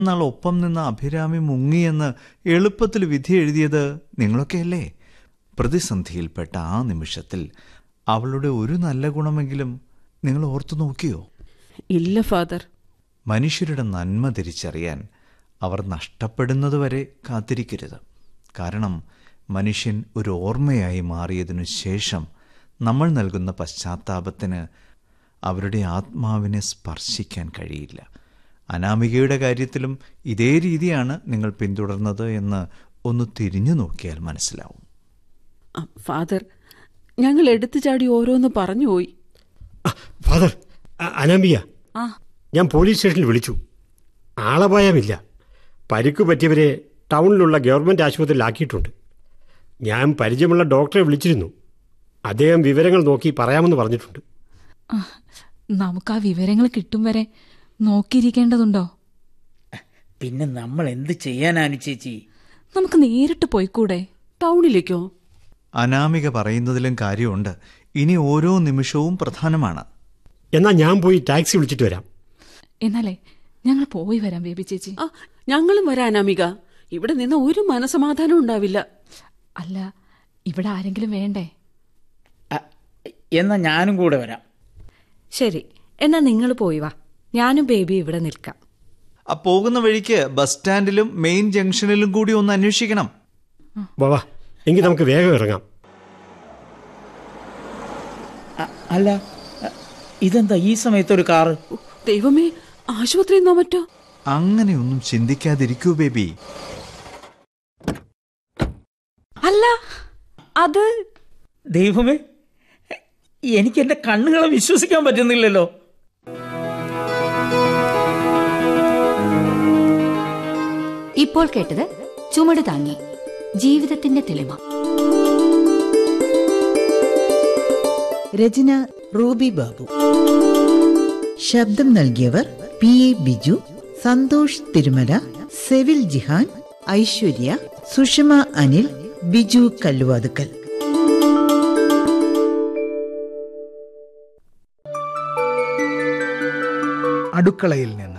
എന്നാൽ ഒപ്പം നിന്ന അഭിരാമി മുങ്ങിയെന്ന് എളുപ്പത്തിൽ വിധി എഴുതിയത് നിങ്ങളൊക്കെയല്ലേ പ്രതിസന്ധിയിൽപ്പെട്ട ആ നിമിഷത്തിൽ അവളുടെ ഒരു നല്ല ഗുണമെങ്കിലും നിങ്ങൾ ഓർത്തു നോക്കിയോ ഇല്ല ഫാദർ മനുഷ്യരുടെ നന്മ തിരിച്ചറിയാൻ അവർ നഷ്ടപ്പെടുന്നതുവരെ കാത്തിരിക്കരുത് കാരണം മനുഷ്യൻ ഒരു ഓർമ്മയായി മാറിയതിനു ശേഷം നമ്മൾ നൽകുന്ന പശ്ചാത്താപത്തിന് അവരുടെ ആത്മാവിനെ സ്പർശിക്കാൻ കഴിയില്ല അനാമികയുടെ കാര്യത്തിലും ഇതേ രീതിയാണ് നിങ്ങൾ പിന്തുടർന്നത് എന്ന് ഒന്ന് തിരിഞ്ഞു നോക്കിയാൽ മനസ്സിലാവും ആ, ഫാദർ ഞങ്ങൾ എടുത്തു ചാടി ഓരോന്ന് പറഞ്ഞുപോയി ആ, ഫാദർ അ- അനാമിക ആ ഞാൻ പോലീസ് സ്റ്റേഷനിൽ വിളിച്ചു ആളപായമില്ല പരിക്ക് പറ്റിയവരെ ടൗണിലുള്ള ഗവൺമെൻറ് ആശുപത്രിയിലാക്കിയിട്ടുണ്ട് ഞാൻ പരിചയമുള്ള ഡോക്ടറെ വിളിച്ചിരുന്നു അദ്ദേഹം വിവരങ്ങൾ നോക്കി പറയാമെന്ന് പറഞ്ഞിട്ടുണ്ട് ആ, നമുക്ക് ആ വിവരങ്ങൾ കിട്ടും വരെ നോക്കിയിരിക്കേണ്ടതുണ്ടോ പിന്നെ നമ്മൾ എന്ത് ചെയ്യാനാണ് ചേച്ചി നമുക്ക് നേരിട്ട് പോയിക്കൂടെ ടൗണിലേക്കോ അനാമിക പറയുന്നതിലും കാര്യമുണ്ട് ഇനി ഓരോ നിമിഷവും പ്രധാനമാണ് എന്നാൽ ഞാൻ പോയി ടാക്സി വിളിച്ചിട്ട് വരാം എന്നാലേ ഞങ്ങൾ പോയി വരാം ബേബി ചേച്ചി ആ ഞങ്ങളും വരാൻ അമിക ഇവിടെ നിന്ന് ഒരു മനസമാധാനം ഉണ്ടാവില്ല അല്ല ഇവിടെ ആരെങ്കിലും വേണ്ടേ അ, എന്നാ ഞാനും കൂടെ വരാം ശരി എന്നാ നിങ്ങൾ പോയി വാ ഞാനും ബേബി ഇവിടെ നിൽക്കാം ആ പോകുന്ന വഴിക്ക് ബസ് സ്റ്റാൻഡിലും മെയിൻ ജംഗ്ഷനിലും കൂടി ഒന്ന് അന്വേഷിക്കണം വാ വാ എങ്കിൽ നമുക്ക് വേഗം ഇറങ്ങാം അ, അല്ല അ, ഇതെന്താ ഈ സമയത്തൊരു കാറ് ഓ, ദൈവമേ ആശുപത്രിയിൽ നിന്നോ മറ്റോ അങ്ങനെയൊന്നും ചിന്തിക്കാതിരിക്കൂ ബേബി അല്ല അത് ദൈവമേ എനിക്ക് എന്റെ കണ്ണുകളെ വിശ്വസിക്കാൻ പറ്റുന്നില്ലല്ലോ ഇപ്പോൾ കേട്ടത് ചുമട് താങ്ങി ജീവിതത്തിന്റെ തെളിമ രചന റൂബി ബാബു ശബ്ദം നൽകിയവർ പി എ ബിജു സന്തോഷ് തിരുമല സെവിൽ ജിഹാൻ ഐശ്വര്യ സുഷമ അനിൽ ബിജു കല്ലുവാതുക്കൽ അടുക്കളയിൽ നിന്ന്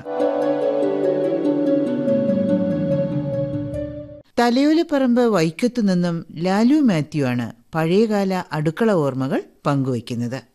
തലയോലപ്പറമ്പ് വൈക്കത്തു നിന്നും ലാലു മാത്യു ആണ് പഴയകാല അടുക്കള ഓർമ്മകൾ പങ്കുവയ്ക്കുന്നത്